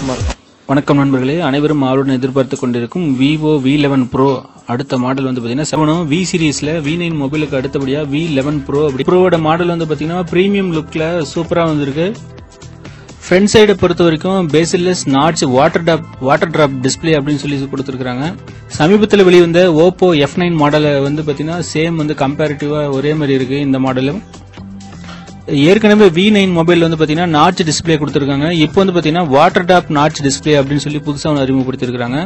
சந்தோஷமா இருக்கும் வணக்கம் நண்பர்களே அனைவரும் ஆளுடன் எதிர்பார்த்து கொண்டிருக்கும் விவோ வி லெவன் ப்ரோ அடுத்த மாடல் வந்து பாத்தீங்கன்னா செவனும் வி சீரீஸ்ல வி நைன் மொபைலுக்கு அடுத்தபடியா வி லெவன் ப்ரோ அப்படி ப்ரோவோட மாடல் வந்து பாத்தீங்கன்னா பிரீமியம் லுக்ல சூப்பரா வந்திருக்கு ஃப்ரண்ட் சைடை பொறுத்த வரைக்கும் bezelless notch water top water drop display அப்படின்னு சொல்லி கொடுத்துருக்காங்க சமீபத்தில் வெளிவந்த ஓப்போ எஃப் நைன் மாடலை வந்து பாத்தீங்கன்னா சேம் வந்து கம்பேரிட்டிவா ஒரே மாதிரி இருக்கு இந்த மாடலும் ஏற்கனவே வி நைன் மொபைல் வந்து பாத்தீங்கன்னா நாட்ச் டிஸ்ப்ளே கொடுத்துருக்காங்க இப்போ வந்து பாத்தீங்கன்னா வாட்டர் டாப் நாட்ச் டிஸ்ப்ளே அப்படின்னு சொல்லி புதுசா ஒன்று அறிமுகப்படுத்திருக்காங்க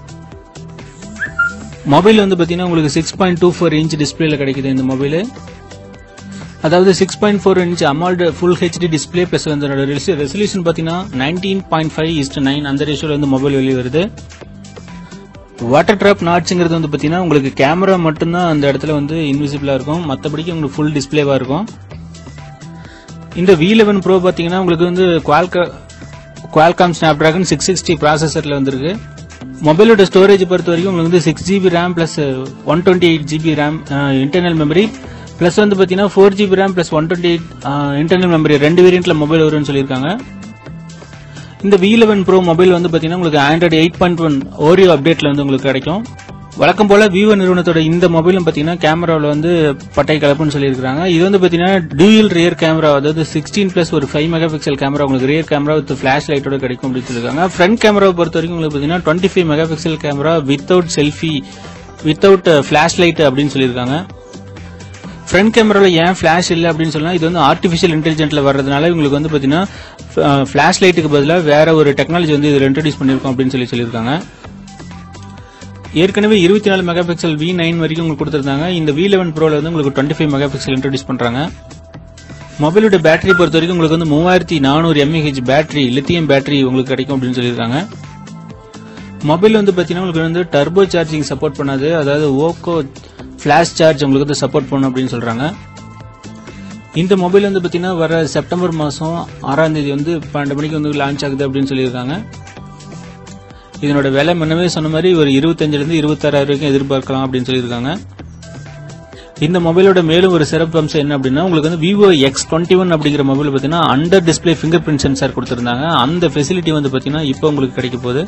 மொபைல் வந்து பாத்தீங்கன்னா உங்களுக்கு six point two four inch டிஸ்பிளேல கிடைக்குது இந்த மொபைல் அதாவது six point four inch AMOLED full HD display plus வந்து ரெசல்யூஷன் பாத்தீங்கன்னா nineteen point five is to nine அந்த ரேஷியோல வந்து மொபைல் வெளியே வருது வாட்டர் ட்ராப் நாட்ச்ங்கிறது வந்து பாத்தீங்கன்னா உங்களுக்கு கேமரா மட்டும்தான் அந்த இடத்துல வந்து இன்விசிபிளா இருக்கும் மற்றபடிக்கு உங்களுக்கு ஃபுல் டிஸ்பிளேவா இருக்கும் இந்த வி லெவன் ப்ரோ பார்த்தீங்கன்னா உங்களுக்கு வந்து குவால்கா Qualcomm Snapdragon six sixty ப்ராசஸரில் வந்திருக்கு மொபைலோட ஸ்டோரேஜ் பொறுத்த வரைக்கும் உங்களுக்கு வந்து six GB RAM plus one twenty eight GB RAM internal memory plus வந்து பார்த்தீங்கன்னா four GB RAM plus one twenty eight internal memory ரெண்டு வேரியண்ட்ல மொபைல் வரும்னு சொல்லியிருக்காங்க இந்த வி லெவன் ப்ரோ மொபைல் வந்து பார்த்தீங்கன்னா உங்களுக்கு Android eight point one Oreo அப்டேட்ல வந்து உங்களுக்கு கிடைக்கும் வழக்கம் போல விவோ நிறுவனத்தோட இந்த மொபைலும் பார்த்தீங்கன்னா கேமராவில் வந்து பட்டை கலப்புன்னு சொல்லியிருக்காங்க இது வந்து பார்த்தீங்கன்னா டியூயல் ரியர் கேமரா அதாவது சிக்ஸ்டீன் பிளஸ் ஒரு ஃபைவ் மெகா பிக்சல் கேமரா உங்களுக்கு ரியர் கேமரா வித் ஃபிளாஷ் லைட்டோட கிடைக்கும் அப்படின்னு சொல்லியிருக்காங்க ஃப்ரண்ட் கேமராவை பொறுத்த வரைக்கும் உங்களுக்கு பார்த்தீங்கன்னா twenty five megapixel camera without selfie without flash light அப்படின்னு சொல்லியிருக்காங்க ஃப்ரண்ட் கேமராவில் ஏன் ஃபிளாஷ் இல்லை அப்படின்னு சொன்னா இது வந்து ஆர்டிஃபிஷியல் இன்டெலிஜென்ட்ல வர்றதுனால உங்களுக்கு வந்து பார்த்தீங்கன்னா ஃபிளாஷ் லைட்டுக்கு பதிலாக வேற ஒரு டெக்னாலஜி வந்து இதில் இன்ட்ரடியூஸ் பண்ணியிருக்கோம் அப்படின்னு சொல்லி சொல்லியிருக்காங்க ஏற்கனவே இருபத்தி நாலு மெகா பிக்சல் வி நைன் வரைக்கும் உங்களுக்கு கொடுத்துருந்தாங்க இந்த வி லெவன் ப்ரோல வந்து உங்களுக்கு twenty five megapixel introduce பண்றாங்க மொபைலோட பேட்டரி பொறுத்த வரைக்கும் உங்களுக்கு வந்து மூவாயிரத்தி நானூறு எம்ஏஹெச் பேட்டரி லித்தியம் பேட்டரி உங்களுக்கு கிடைக்கும் அப்படின்னு சொல்லியிருக்காங்க மொபைல் வந்து பார்த்தீங்கன்னா உங்களுக்கு வந்து டர்போ சார்ஜிங் சப்போர்ட் பண்ணாது அதாவது ஓக்கோ ஃபிளாஷ் சார்ஜ் உங்களுக்கு வந்து சப்போர்ட் பண்ணும் அப்படின்னு சொல்றாங்க இந்த மொபைல் வந்து பார்த்தீங்கன்னா வர செப்டம்பர் மாதம் ஆறாம் தேதி வந்து பன்னெண்டு மணிக்கு வந்து லான்ச் ஆகுது அப்படின்னு சொல்லியிருக்காங்க இதனோட விலை முன்னமே சொன்ன மாதிரி ஒரு இருபத்தஞ்சுல இருந்து இருபத்தாறாயிரம் வரைக்கும் எதிர்பார்க்கலாம் அப்படின்னு சொல்லியிருக்காங்க இந்த மொபைலோட மேலும் ஒரு சிறப்பு அம்சம் என்ன அப்படின்னா உங்களுக்கு வந்து விவோ எக்ஸ் டுவெண்ட்டி ஒன் அப்படிங்கிற மொபைல் பார்த்தீங்கன்னா under display fingerprint sensor கொடுத்துருந்தாங்க அந்த ஃபெசிலிட்டி வந்து பார்த்தீங்கன்னா இப்போ உங்களுக்கு கிடைக்க போகுது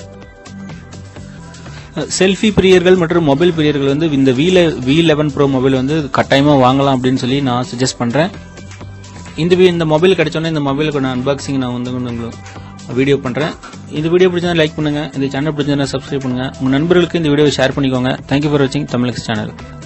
செல்ஃபி பிரியர்கள் மற்றும் மொபைல் பிரியர்கள் வந்து இந்த V V eleven pro mobile வந்து கட்டாயமா வாங்கலாம் அப்படின்னு சொல்லி நான் சஜஸ்ட் பண்றேன் இந்த வி- இந்த மொபைல் கிடைச்சோன்னே இந்த மொபைலுக்கு நான் அன்பாக்சிங் நான் வந்து உங்களுக்கு வீடியோ பண்றேன் இந்த வீடியோ பிடிச்சா லைக் பண்ணுங்க இந்த சேனல் பிடிச்சா சப்ஸ்கிரைப் பண்ணுங்க உங்க நண்பர்களுக்கு இந்த வீடியோவை ஷேர் பண்ணிக்கோங்க தேங்க்யூ ஃபார் வாட்சிங் தமிழ் சேனல்